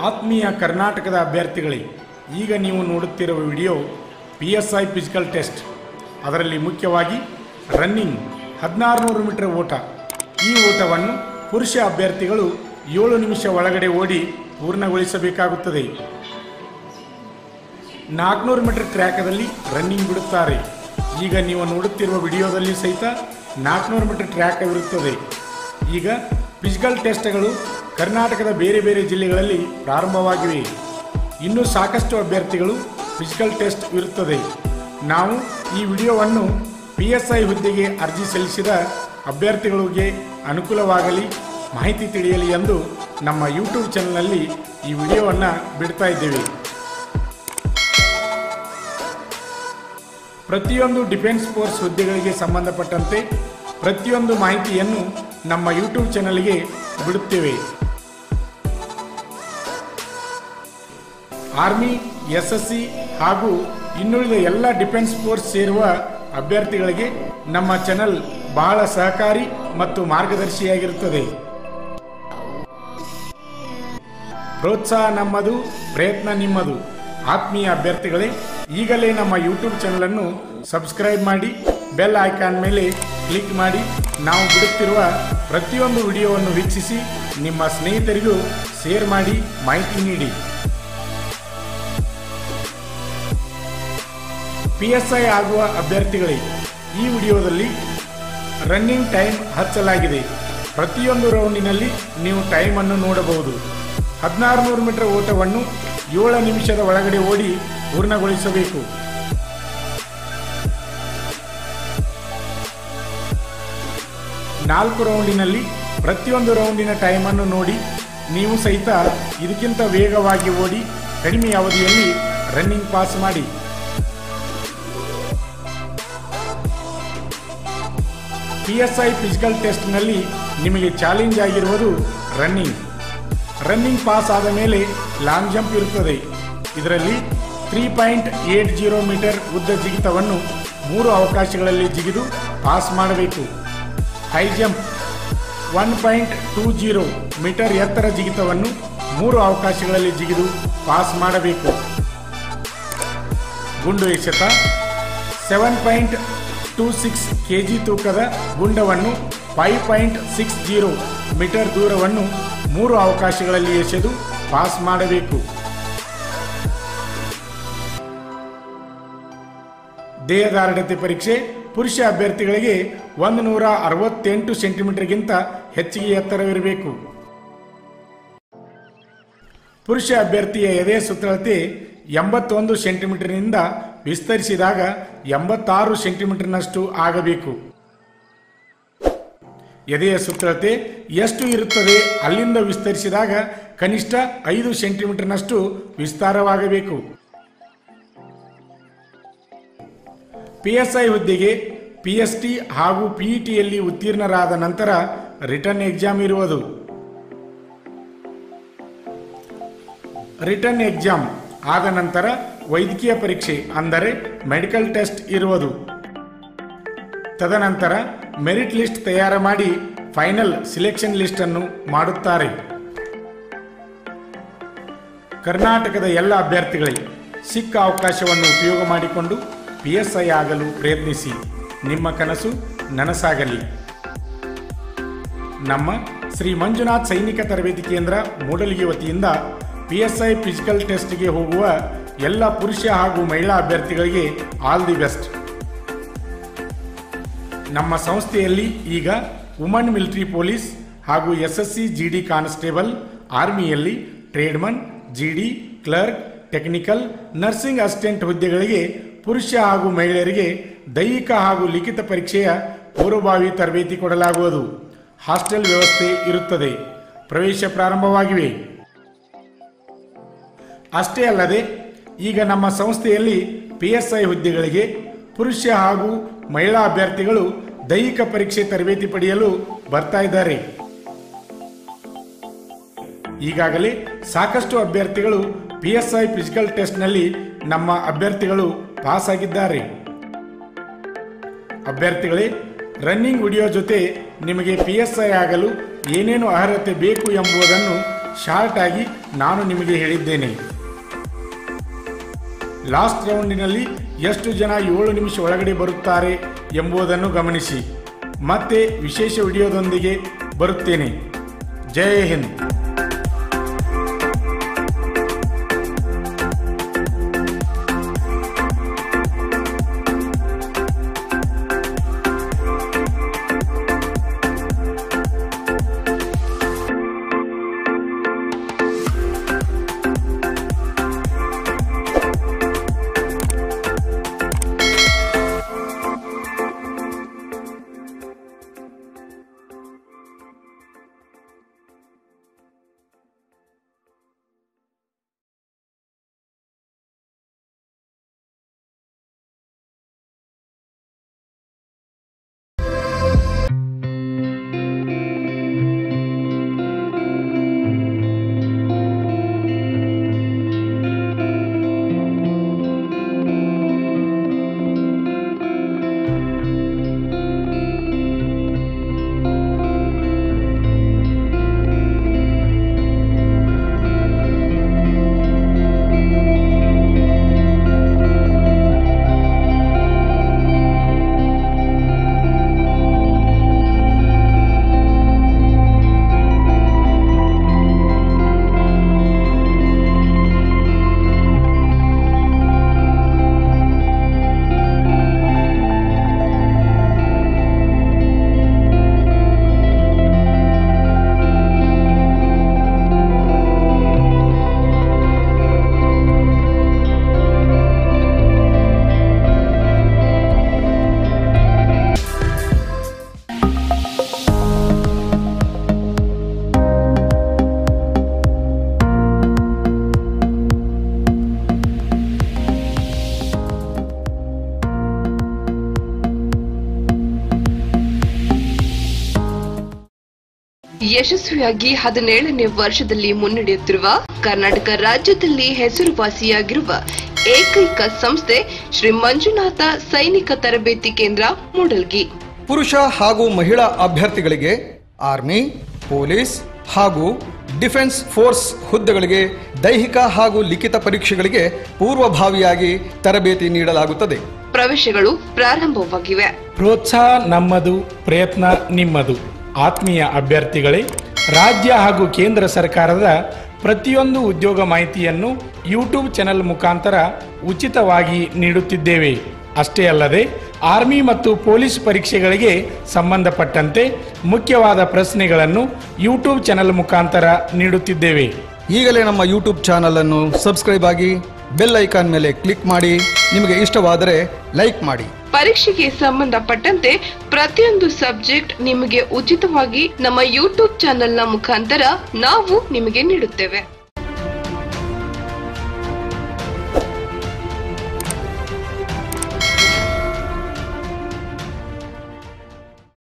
ಆತ್ಮೀಯ ಕರ್ನಾಟಕದ ಅಭ್ಯರ್ಥಿಗಳೇ ಈಗ ನೀವು ನೋಡುತ್ತಿರುವ video P S I physical test ಅದರಲ್ಲಿ ಮುಖ್ಯವಾಗಿ ರನ್ನಿಂಗ್ ಹದಿನಾರು ನೂರು ಮೀಟರ್ ಓಟ ಈ ಓಟವನ್ನು ಪುರುಷ ಅಭ್ಯರ್ಥಿಗಳು ಏಳು ನಿಮಿಷ ಒಳಗಡೆ ಓಡಿ ಪೂರ್ಣಗೊಳಿಸಬೇಕಾಗುತ್ತದೆ ನಾಲ್ಕುನೂರು ಮೀಟರ್ ಟ್ರ್ಯಾಕದಲ್ಲಿ ರನ್ನಿಂಗ್ ಬಿಡುತ್ತಾರೆ ಈಗ ನೀವು ನೋಡುತ್ತಿರುವ ವಿಡಿಯೋದಲ್ಲಿ ಸಹಿತ ನಾಲ್ಕುನೂರು ಮೀಟರ್ ಟ್ರ್ಯಾಕ್ ಇರುತ್ತದೆ ಈಗ ಫಿಸಿಕಲ್ ಟೆಸ್ಟ್ಗಳು ಕರ್ನಾಟಕದ ಬೇರೆ ಬೇರೆ ಜಿಲ್ಲೆಗಳಲ್ಲಿ ಪ್ರಾರಂಭವಾಗಿವೆ ಇನ್ನೂ ಸಾಕಷ್ಟು ಅಭ್ಯರ್ಥಿಗಳು ಫಿಸಿಕಲ್ ಟೆಸ್ಟ್ ಇರುತ್ತದೆ ನಾವು ಈ ವಿಡಿಯೋವನ್ನು ಪಿ ಎಸ್ ಐ ಹುದ್ದೆಗೆ ಅರ್ಜಿ ಸಲ್ಲಿಸಿದ ಅಭ್ಯರ್ಥಿಗಳಿಗೆ ಅನುಕೂಲವಾಗಲಿ ಮಾಹಿತಿ ತಿಳಿಯಲಿ ಎಂದು ನಮ್ಮ ಯೂಟ್ಯೂಬ್ ಚಾನಲ್ನಲ್ಲಿ ಈ ವಿಡಿಯೋವನ್ನು ಬಿಡ್ತಾ ಇದ್ದೇವೆ ಪ್ರತಿಯೊಂದು ಡಿಫೆನ್ಸ್ ಫೋರ್ಸ್ ಹುದ್ದೆಗಳಿಗೆ ಸಂಬಂಧಪಟ್ಟಂತೆ ಪ್ರತಿಯೊಂದು ಮಾಹಿತಿಯನ್ನು ನಮ್ಮ ಯೂಟ್ಯೂಬ್ ಚಾನಲ್ಗೆ ಬಿಡುತ್ತೇವೆ ಆರ್ಮಿ ಎಸ್ ಎಸ್ ಸಿ ಹಾಗೂ ಇನ್ನುಳಿದ ಎಲ್ಲ ಡಿಫೆನ್ಸ್ ಫೋರ್ಸ್ ಸೇರುವ ಅಭ್ಯರ್ಥಿಗಳಿಗೆ ನಮ್ಮ ಚಾನಲ್ ಬಹಳ ಸಹಕಾರಿ ಮತ್ತು ಮಾರ್ಗದರ್ಶಿಯಾಗಿರುತ್ತದೆ ಪ್ರೋತ್ಸಾಹ ನಮ್ಮದು ಪ್ರಯತ್ನ ನಿಮ್ಮದು ಆತ್ಮೀಯ ಅಭ್ಯರ್ಥಿಗಳೇ ಈಗಲೇ ನಮ್ಮ ಯೂಟ್ಯೂಬ್ ಚಾನಲನ್ನು ಸಬ್ಸ್ಕ್ರೈಬ್ ಮಾಡಿ ಬೆಲ್ ಐಕಾನ್ ಮೇಲೆ ಕ್ಲಿಕ್ ಮಾಡಿ ನಾವು ಬಿಡುತ್ತಿರುವ ಪ್ರತಿಯೊಂದು ವಿಡಿಯೋವನ್ನು ವೀಕ್ಷಿಸಿ ನಿಮ್ಮ ಸ್ನೇಹಿತರಿಗೂ ಶೇರ್ ಮಾಡಿ ಮಾಹಿತಿ ನೀಡಿ ಪಿ ಎಸ್ ಐ ಆಗುವ ಅಭ್ಯರ್ಥಿಗಳೇ ಈ ವಿಡಿಯೋದಲ್ಲಿ ರನ್ನಿಂಗ್ ಟೈಮ್ ಹಚ್ಚಲಾಗಿದೆ ಪ್ರತಿಯೊಂದು ರೌಂಡಿನಲ್ಲಿ ನೀವು ಟೈಮನ್ನು ನೋಡಬಹುದು ಹದಿನಾರು ನೂರು ಮೀಟರ್ ಓಟವನ್ನು ಏಳು ನಿಮಿಷದ ಒಳಗಡೆ ಓಡಿ ಪೂರ್ಣಗೊಳಿಸಬೇಕು ನಾಲ್ಕು ರೌಂಡಿನಲ್ಲಿ ಪ್ರತಿಯೊಂದು ರೌಂಡಿನ ಟೈಮನ್ನು ನೋಡಿ ನೀವು ಸಹಿತ ಇದಕ್ಕಿಂತ ವೇಗವಾಗಿ ಓಡಿ ಕಡಿಮೆ ಅವಧಿಯಲ್ಲಿ ರನ್ನಿಂಗ್ ಪಾಸ್ ಮಾಡಿ ಪಿ ಎಸ್ ಐ ಫಿಸಿಕಲ್ ಟೆಸ್ಟ್ನಲ್ಲಿ ನಿಮಗೆ ಚಾಲೆಂಜ್ ಆಗಿರುವುದು ರನ್ನಿಂಗ್ ರನ್ನಿಂಗ್ ಪಾಸ್ ಆದ ಮೇಲೆ ಲಾಂಗ್ ಜಂಪ್ ಇರುತ್ತದೆ ಇದರಲ್ಲಿ three point eight zero metre ಉದ್ದ ಜಿಗಿತವನ್ನು ಮೂರು ಅವಕಾಶಗಳಲ್ಲಿ ಜಿಗಿದು ಪಾಸ್ ಮಾಡಬೇಕು high jump one point two zero metre ಎತ್ತರ ಜಿಗಿತವನ್ನು ಮೂರು ಅವಕಾಶಗಳಲ್ಲಿ ಜಿಗಿದು ಪಾಸ್ ಮಾಡಬೇಕು ಗುಂಡು ಎಸೆತ seven point two six K G ತೂಕದ ಗುಂಡವನ್ನು five point six zero metre ದೂರವನ್ನು ಮೂರು ಅವಕಾಶಗಳಲ್ಲಿ ಎಸೆದು ಪಾಸ್ ಮಾಡಬೇಕು ದೇಹದಾರ್ಢ್ಯತೆ ಪರೀಕ್ಷೆ ಪುರುಷ ಅಭ್ಯರ್ಥಿಗಳಿಗೆ ಒಂದು ನೂರ ಅರವತ್ತೆಂಟು ಸೆಂಟಿಮೀಟರ್ಗಿಂತ ಹೆಚ್ಚಿಗೆ ಎತ್ತರವಿರಬೇಕು ಪುರುಷ ಅಭ್ಯರ್ಥಿಯ ಎದೆಯ ಸುತ್ತಳತೆ ಎಂಬತ್ತೊಂದು ಸೆಂಟಿಮೀಟರ್ನಿಂದ ವಿಸ್ತರಿಸಿದಾಗ ಎಂಬತ್ತಾರು ಸೆಂಟಿಮೀಟರ್ನಷ್ಟು ಆಗಬೇಕು ಎದೆಯ ಸುತ್ತಳತೆ ಎಷ್ಟು ಇರುತ್ತದೆ ಅಲ್ಲಿಂದ ವಿಸ್ತರಿಸಿದಾಗ ಕನಿಷ್ಠ ಐದು ಸೆಂಟಿಮೀಟರ್ನಷ್ಟು ವಿಸ್ತಾರವಾಗಬೇಕು ಪಿಎಸ್ಐ ಹುದ್ದೆಗೆ ಪಿಎಸ್ಟಿ ಹಾಗೂ ಪಿಇಟಿಯಲ್ಲಿ ಉತ್ತೀರ್ಣರಾದ ನಂತರ ರಿಟರ್ನ್ ಎಕ್ಸಾಮ್ ಇರುವುದು ರಿಟರ್ನ್ ಎಕ್ಸಾಮ್ ಆದ ನಂತರ ವೈದ್ಯಕೀಯ ಪರೀಕ್ಷೆ ಅಂದರೆ ಮೆಡಿಕಲ್ ಟೆಸ್ಟ್ ಇರುವುದು ತದನಂತರ ಮೆರಿಟ್ ಲಿಸ್ಟ್ ತಯಾರು ಮಾಡಿ ಫೈನಲ್ ಸಿಲೆಕ್ಷನ್ ಲಿಸ್ಟ್ ಅನ್ನು ಮಾಡುತ್ತಾರೆ ಕರ್ನಾಟಕದ ಎಲ್ಲ ಅಭ್ಯರ್ಥಿಗಳಿಗೆ ಸಿಕ್ಕ ಅವಕಾಶವನ್ನು ಉಪಯೋಗ ಮಾಡಿಕೊಂಡು ಪಿ ಎಸ್ ಐ ಆಗಲು ಪ್ರಯತ್ನಿಸಿ ನಿಮ್ಮ ಕನಸು ನನಸಾಗಲಿ ನಮ್ಮ ಶ್ರೀ ಮಂಜುನಾಥ್ ಸೈನಿಕ ತರಬೇತಿ ಕೇಂದ್ರ ಮೂಡಲಿಗೆ ವತಿಯಿಂದ ಪಿ ಎಸ್ ಐ ಫಿಸಿಕಲ್ ಟೆಸ್ಟ್ಗೆ ಹೋಗುವ ಎಲ್ಲ ಪುರುಷ ಹಾಗೂ ಮಹಿಳಾ ಅಭ್ಯರ್ಥಿಗಳಿಗೆ ಆಲ್ ದಿ ಬೆಸ್ಟ್ ನಮ್ಮ ಸಂಸ್ಥೆಯಲ್ಲಿ ಈಗ ವುಮನ್ ಮಿಲಿಟರಿ ಪೊಲೀಸ್ ಹಾಗೂ S S C G D constable ಆರ್ಮಿಯಲ್ಲಿ tradesman G D clerk technical nursing assistant ಹುದ್ದೆಗಳಿಗೆ ಪುರುಷ ಹಾಗೂ ಮಹಿಳೆಯರಿಗೆ ದೈಹಿಕ ಹಾಗೂ ಲಿಖಿತ ಪರೀಕ್ಷೆಯ ಪೂರ್ವಭಾವಿ ತರಬೇತಿ ಕೊಡಲಾಗುವುದು ಹಾಸ್ಟೆಲ್ ವ್ಯವಸ್ಥೆ ಇರುತ್ತದೆ ಪ್ರವೇಶ ಪ್ರಾರಂಭವಾಗಿವೆ ಅಷ್ಟೇ ಅಲ್ಲದೆ ಈಗ ನಮ್ಮ ಸಂಸ್ಥೆಯಲ್ಲಿ ಪಿ ಎಸ್ ಐ ಹುದ್ದೆಗಳಿಗೆ ಪುರುಷ ಹಾಗೂ ಮಹಿಳಾ ಅಭ್ಯರ್ಥಿಗಳು ದೈಹಿಕ ಪರೀಕ್ಷೆ ತರಬೇತಿ ಪಡೆಯಲು ಬರ್ತಾ ಇದ್ದಾರೆ ಈಗಾಗಲೇ ಸಾಕಷ್ಟು ಅಭ್ಯರ್ಥಿಗಳು ಪಿ ಎಸ್ ಐ ಫಿಸಿಕಲ್ ಟೆಸ್ಟ್ನಲ್ಲಿ ನಮ್ಮ ಅಭ್ಯರ್ಥಿಗಳು ಪಾಸ್ ಆಗಿದ್ದಾರೆ ಅಭ್ಯರ್ಥಿಗಳೇ ರನ್ನಿಂಗ್ ವಿಡಿಯೋ ಜೊತೆ ನಿಮಗೆ ಪಿ ಎಸ್ ಐ ಆಗಲು ಏನೇನು ಅರ್ಹತೆ ಬೇಕು ಎಂಬುದನ್ನು ಶಾರ್ಟ್ ಆಗಿ ನಾನು ನಿಮಗೆ ಹೇಳಿದ್ದೇನೆ ಲಾಸ್ಟ್ ರೌಂಡಿನಲ್ಲಿ ಎಷ್ಟು ಜನ ಏಳು ನಿಮಿಷ ಒಳಗಡೆ ಬರುತ್ತಾರೆ ಎಂಬುದನ್ನು ಗಮನಿಸಿ ಮತ್ತೆ ವಿಶೇಷ ವಿಡಿಯೋದೊಂದಿಗೆ ಬರುತ್ತೇನೆ ಜೈ ಹಿಂದ್ ಯಶಸ್ವಿಯಾಗಿ ಹದಿನೇಳನೇ ವರ್ಷದಲ್ಲಿ ಮುನ್ನಡೆಯುತ್ತಿರುವ ಕರ್ನಾಟಕ ರಾಜ್ಯದಲ್ಲಿ ಹೆಸರುವಾಸಿಯಾಗಿರುವ ಏಕೈಕ ಸಂಸ್ಥೆ ಶ್ರೀ ಮಂಜುನಾಥ ಸೈನಿಕ ತರಬೇತಿ ಕೇಂದ್ರ ಮೂಡಲ್ಗಿ ಪುರುಷ ಹಾಗೂ ಮಹಿಳಾ ಅಭ್ಯರ್ಥಿಗಳಿಗೆ ಆರ್ಮಿ ಪೊಲೀಸ್ ಹಾಗೂ ಡಿಫೆನ್ಸ್ ಫೋರ್ಸ್ ಹುದ್ದೆಗಳಿಗೆ ದೈಹಿಕ ಹಾಗೂ ಲಿಖಿತ ಪರೀಕ್ಷೆಗಳಿಗೆ ಪೂರ್ವಭಾವಿಯಾಗಿ ತರಬೇತಿ ನೀಡಲಾಗುತ್ತದೆ ಪ್ರವೇಶಗಳು ಪ್ರಾರಂಭವಾಗಿವೆ ಪ್ರೋತ್ಸಾಹ ನಮ್ಮದು ಪ್ರಯತ್ನ ನಿಮ್ಮದು ಆತ್ಮೀಯ ಅಭ್ಯರ್ಥಿಗಳೇ ರಾಜ್ಯ ಹಾಗೂ ಕೇಂದ್ರ ಸರ್ಕಾರದ ಪ್ರತಿಯೊಂದು ಉದ್ಯೋಗ ಮಾಹಿತಿಯನ್ನು ಯೂಟ್ಯೂಬ್ ಚಾನೆಲ್ ಮುಖಾಂತರ ಉಚಿತವಾಗಿ ನೀಡುತ್ತಿದ್ದೇವೆ ಅಷ್ಟೇ ಅಲ್ಲದೆ ಆರ್ಮಿ ಮತ್ತು ಪೊಲೀಸ್ ಪರೀಕ್ಷೆಗಳಿಗೆ ಸಂಬಂಧಪಟ್ಟಂತೆ ಮುಖ್ಯವಾದ ಪ್ರಶ್ನೆಗಳನ್ನು ಯೂಟ್ಯೂಬ್ ಚಾನೆಲ್ ಮುಖಾಂತರ ನೀಡುತ್ತಿದ್ದೇವೆ ಈಗಲೇ ನಮ್ಮ ಯೂಟ್ಯೂಬ್ ಚಾನಲ್ ಅನ್ನು ಸಬ್ಸ್ಕ್ರೈಬ್ ಆಗಿ ಬೆಲ್ ಐಕಾನ್ ಮೇಲೆ ಕ್ಲಿಕ್ ಮಾಡಿ ನಿಮಗೆ ಇಷ್ಟವಾದರೆ ಲೈಕ್ ಮಾಡಿ ಪರೀಕ್ಷೆಗೆ ಸಂಬಂಧಪಟ್ಟಂತೆ ಪ್ರತಿಯೊಂದು ಸಬ್ಜೆಕ್ಟ್ ನಿಮಗೆ ಉಚಿತವಾಗಿ ನಮ್ಮ ಯೂಟ್ಯೂಬ್ ಚಾನೆಲ್ನ ಮುಖಾಂತರ ನಾವು ನಿಮಗೆ ನೀಡುತ್ತೇವೆ